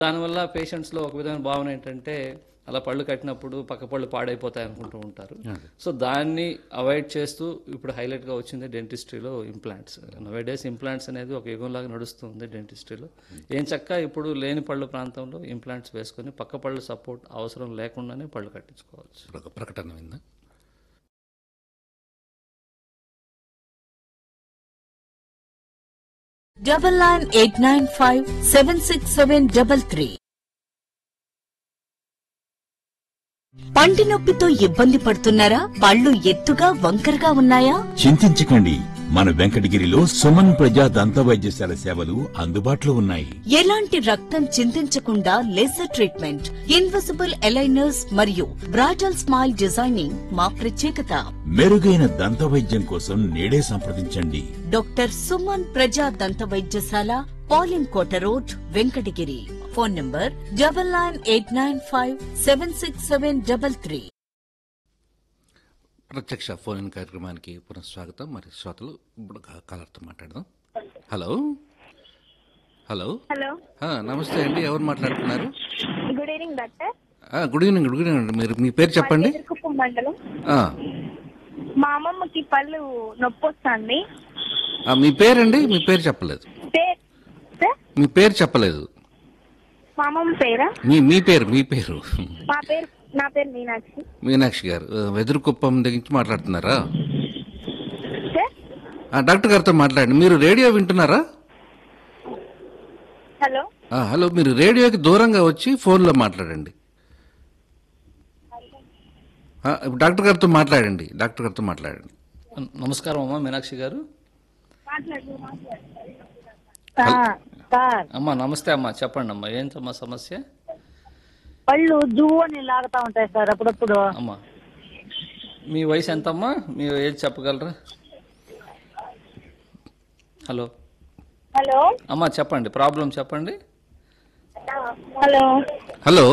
దానివల్ల పేషెంట్స్లో ఒక విధమైన భావన ఏంటంటే అలా పళ్ళు కట్టినప్పుడు పక్క పళ్ళు పాడైపోతాయి అనుకుంటూ ఉంటారు సో దాన్ని అవాయిడ్ చేస్తూ ఇప్పుడు హైలైట్గా వచ్చింది డెంటిస్ట్రీలో ఇంప్లాంట్స్ నవే డేస్ ఇంప్లాంట్స్ అనేది ఒక యుగంలాగా నడుస్తుంది డెంటిస్ట్రీలో ఏం చక్క ఇప్పుడు లేని పళ్ళు ప్రాంతంలో ఇంప్లాంట్స్ వేసుకొని పక్క పళ్ళు సపోర్ట్ అవసరం లేకుండానే పళ్ళు కట్టించుకోవచ్చు ఇప్పుడు ఒక ప్రకటన విందా double nine eight nine five seven six seven double three పంటి నొప్పితో ఇబ్బంది పడుతున్నారా పళ్ళు ఎత్తుగా వంకరగా ఉన్నాయా చింతించకండి మన వెంకటగిరిలో సుమన్ ప్రజా దంత వైద్యశాల సేవలు అందుబాటులో ఉన్నాయి ఎలాంటి రక్తం చింతించకుండా లేజర్ ట్రీట్మెంట్ ఇన్విజిబుల్ ఎలైనర్స్ మరియు బ్రాటల్ స్మైల్ డిజైనింగ్ మా ప్రత్యేకత మెరుగైన దంత వైద్యం కోసం నేడే సంప్రదించండి డాక్టర్ సుమన్ ప్రజా దంత వైద్యశాల పాలిం కోట road Venkatagiri phone number double nine eight nine five seven six seven double three ప్రత్యక్ష ఫోన్ ఇన్ కార్యక్రమానికి పునఃస్వాగతం మరి శ్రోతలు ఇప్పుడు కా- కాలర్తో మాట్లాడదాం హలో హలో హలో ఆ, నమస్తే అండి ఎవరు మాట్లాడుతున్నారు గుడ్ ఈవినింగ్ డాక్టర్ ఆ, గుడ్ ఈవినింగ్ గుడ్ ఈవినింగ్ అండి మీరు మీ పేరు చెప్పండి ఎదుర్కొప్పం మండలం ఆ, మా అమ్మమ్మకి పళ్ళు నొప్పి వస్తుంది ఆ, మీ పేరండి మీ పేరు చెప్పలేదు పేరు సార్ మీ పేరు చెప్పలేదు మా అమ్మమ్మ పేరా మీ మీ పేరు మీ పేరు మా పేరు నా పేరు మీనాక్షి మీనాక్షి గారు ఆ, వెదురుకుప్పం దగ్గర నుంచి మాట్లాడుతున్నారా సార్ ఆ, డాక్టర్ గారితో మాట్లాడండి మీరు రేడియో వింటున్నారా హలో ఆ, హలో మీరు రేడియోకి దూరంగా వచ్చి ఫోన్లో మాట్లాడండి ఆ, ఇప్పుడు డాక్టర్ గారితో మాట్లాడండి డాక్టర్ గారితో మాట్లాడండి నమస్కారం అమ్మా మీనాక్షి గారు సార్ అమ్మా నమస్తే అమ్మా చెప్పండి అమ్మా ఏంటమ్మా సమస్య పళ్ళు జువ్వు అని లాగుతా ఉంటాయి సార్ అప్పుడప్పుడు అమ్మా మీ వయసు ఎంతమ్మా మీ ఏజ్ చెప్పగలరా హలో హలో అమ్మా చెప్పండి ప్రాబ్లం చెప్పండి హలో హలో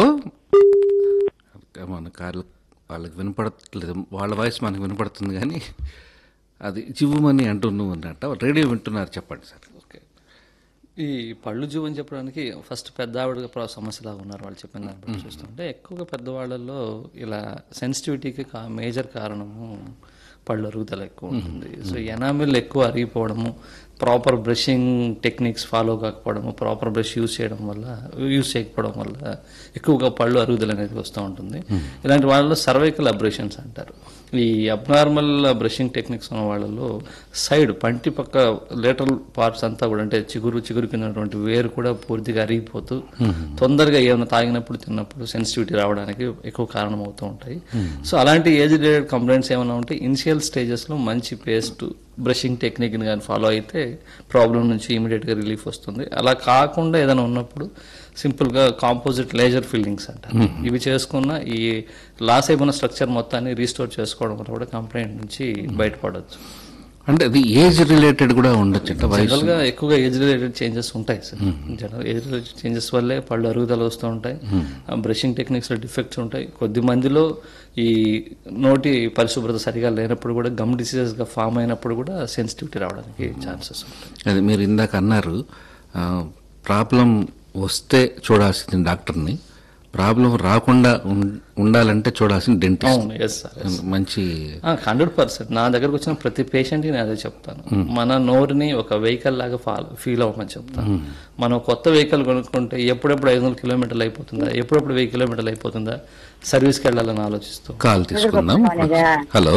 మన కార్లు వాళ్ళకి వినపడట్లేదు వాళ్ళ వాయిస్ మనకు వినపడుతుంది కానీ అది చివ్వుమని అంటున్నావు అన్నట్ట రేడియో వింటున్నారు చెప్పండి సార్ ఓకే ఈ పళ్ళు జూ అని చెప్పడానికి ఫస్ట్ పెద్ద ఆవిడ ప్ర- సమస్యలాగా ఉన్నారు వాళ్ళు చెప్పిన దాన్ని బట్టి చూస్తుంటే ఎక్కువగా పెద్దవాళ్ళల్లో ఇలా సెన్సిటివిటీకి కా మేజర్ కారణము పళ్ళు అరుగుదల ఎక్కువ ఉంటుంది సో ఎనామిల్ ఎక్కువ అరిగిపోవడము ప్రాపర్ బ్రషింగ్ టెక్నిక్స్ ఫాలో కాకపోవడము ప్రాపర్ బ్రష్ యూస్ చేయడం వల్ల యూస్ చేయకపోవడం వల్ల ఎక్కువగా పళ్ళు అరుగుదల అనేది వస్తూ ఉంటుంది ఇలాంటి వాళ్ళలో సర్వైకల్ అబ్రేషన్స్ అంటారు ఈ అబ్నార్మల్ బ్రషింగ్ టెక్నిక్స్ ఉన్న వాళ్ళలో సైడ్ పంటి పక్క లేటరల్ పార్ట్స్ అంతా కూడా అంటే చిగురు చిగురు కిందటువంటి వేరు కూడా పూర్తిగా అరిగిపోతూ తొందరగా ఏమైనా తాగినప్పుడు తిన్నప్పుడు సెన్సిటివిటీ రావడానికి ఎక్కువ కారణం అవుతూ ఉంటాయి సో అలాంటి ఏజ్ రిలేటెడ్ కంప్లైంట్స్ ఏమైనా ఉంటే ఇనిషియల్ స్టేజెస్లో మంచి పేస్ట్ బ్రషింగ్ టెక్నిక్ని కానీ ఫాలో అయితే ప్రాబ్లం నుంచి ఇమీడియట్గా రిలీఫ్ వస్తుంది అలా కాకుండా ఏదైనా ఉన్నప్పుడు సింపుల్గా కాంపోజిట్ లేజర్ ఫిల్లింగ్స్ అంటారు ఇవి చేసుకున్న ఈ లాస్ అయిపోయిన స్ట్రక్చర్ మొత్తాన్ని రీస్టోర్ చేసుకోవడం వల్ల కూడా కంప్లైంట్ నుంచి బయటపడవచ్చు అంటే అది ఏజ్ రిలేటెడ్ కూడా ఉండొచ్చు అంటే వయసు జనరల్గా ఎక్కువగా ఏజ్ రిలేటెడ్ చేంజెస్ ఉంటాయి sir general age related changes వల్లే పళ్ళు అరుగుదల వస్తూ ఉంటాయి బ్రషింగ్ టెక్నిక్స్లో డిఫెక్ట్స్ ఉంటాయి కొద్ది మందిలో ఈ నోటి పరిశుభ్రత సరిగా లేనప్పుడు కూడా గమ్ డిసీజెస్గా ఫామ్ అయినప్పుడు కూడా సెన్సిటివిటీ రావడానికి ఛాన్సెస్ ఉంటాయి అది మీరు ఇందాక అన్నారు ప్రాబ్లం వస్తే చూడాల్సింది డాక్టర్ని ప్రాబ్లం రాకుండా ఉం- ఉండాలంటే చూడాల్సిన డెంటిస్ట్ అవును ఎస్ సార్ మంచి హండ్రెడ్ పర్సెంట్ నా దగ్గరకు వచ్చిన ప్రతి పేషెంట్కి నేను అదే చెప్తాను మన నోరుని ఒక వెహికల్ లాగా ఫాలో ఫీల్ అవ్వమని చెప్తాను మనం కొత్త వెహికల్ కొనుక్కుంటే ఎప్పుడెప్పుడు ఐదు వందల కిలోమీటర్లు అయిపోతుందా ఎప్పుడెప్పుడు వెయ్యి కిలోమీటర్లు అయిపోతుందా సర్వీస్కి వెళ్ళాలని ఆలోచిస్తూ కాల్ తీసుకుందాం హలో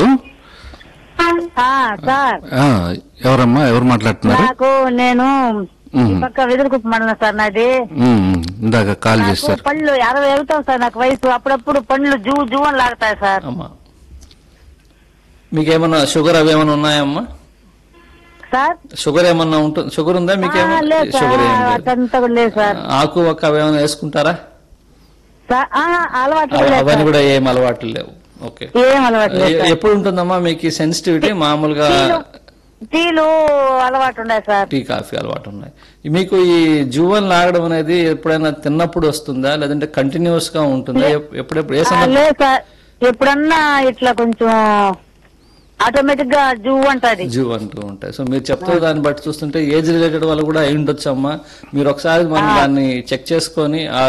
ఆ, సార్ ఆ, ఎవరమ్మా ఎవరు మాట్లాడుతున్నారు నాకు నేను ఈ పక్క వెదురుకుప్ప మండలం సార్ నాది ఉమ్, ఇందాక కాల్ నాకు చేశారు పళ్ళు అరవై వెళ్తాం సార్ నాకు వయసు అప్పుడప్పుడు పండ్లు జూ జూ అని లాగుతాయి సార్ అమ్మా మీకేమన్నా షుగర్ అవి ఏమైనా ఉన్నాయమ్మా సార్ షుగర్ ఏమన్నా ఉంటుంది షుగర్ ఉందా ఆ, మీకేమన్నా లేదు షుగర్ ఏం సార్ లేదు అదంతా కూడా లేదు సార్ ఆకు ఒక్క అవి ఏమైనా వేసుకుంటారా సార్, ఆ, అలవాటు అవ- లేదు అవన్నీ సార్. కూడా ఏం అలవాట్లు లేవు ఓకే ఏం అలవాటు లేదు ఎ- సార్. ఎప్పుడు ఉంటుందమ్మా మీకు సెన్సిటివిటీ మామూలుగా టీలు- టీలు అలవాటు ఉన్నాయి సార్ టీ కాఫీ అలవాటు ఉన్నాయి మీకు ఈ జువన్ లాగడం అనేది ఎప్పుడైనా తిన్నప్పుడు వస్తుందా లేదంటే కంటిన్యూస్ గా ఉంటుందా ఎప్- ఎప్పుడెప్పుడు ఏ ఆ, సందర్భం లేదు సార్ ఎప్పుడన్నా ఇట్లా కొంచెం ఆటోమేటిక్ గా జూ అంటది జూ అంటూ ఉంటాయి సో మీరు చెప్తున్న దాన్ని బట్టి చూస్తుంటే ఏజ్ రిలేటెడ్ వాళ్ళు కూడా అయి ఉండొచ్చు అమ్మా మీరు ఒకసారి మనం దాన్ని చెక్ చేసుకొని ఆ